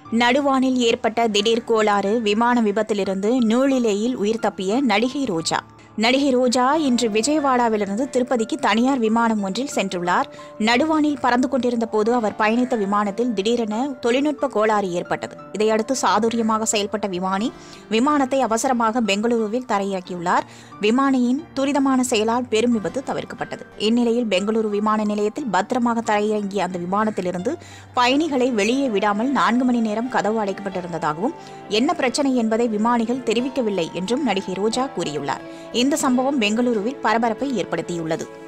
நடுவானில் ஏற்பட்ட திடீர் கோளாறு விமான விபத்திலிருந்து நூலிலேயில் உயிர் தப்பிய நடிகை ரோஜா நடிகை ரோஜா இன்று விஜயவாடாவிலிருந்து திருப்பதிக்கு தனியார் விமானம் ஒன்றில் சென்றுள்ளார் நடுவானில் பறந்து கொண்டிருந்த போது அவர் பயணித்த விமானத்தில் திடீரென தொழில்நுட்ப கோளாறு ஏற்பட்டது இதையடுத்து சாதுரியமாக செயல்பட்ட விமானி விமானத்தை அவசரமாக பெங்களூருவில் தரையிறக்கியுள்ளார் விமானியின் துரிதமான செயலால் பெரும் விபத்து தவிர்க்கப்பட்டது இந்நிலையில் பெங்களூரு விமான நிலையத்தில் பத்திரமாக தரையிறங்கிய அந்த விமானத்திலிருந்து பயணிகளை வெளியே விடாமல் நான்கு மணி நேரம் கதவு அடைக்கப்பட்டிருந்ததாகவும் என்ன பிரச்சனை என்பதை விமானிகள் தெரிவிக்கவில்லை என்றும் நடிகை ரோஜா கூறியுள்ளார் இந்த சம்பவம் பெங்களூருவில் பரபரப்பை ஏற்படுத்தியுள்ளது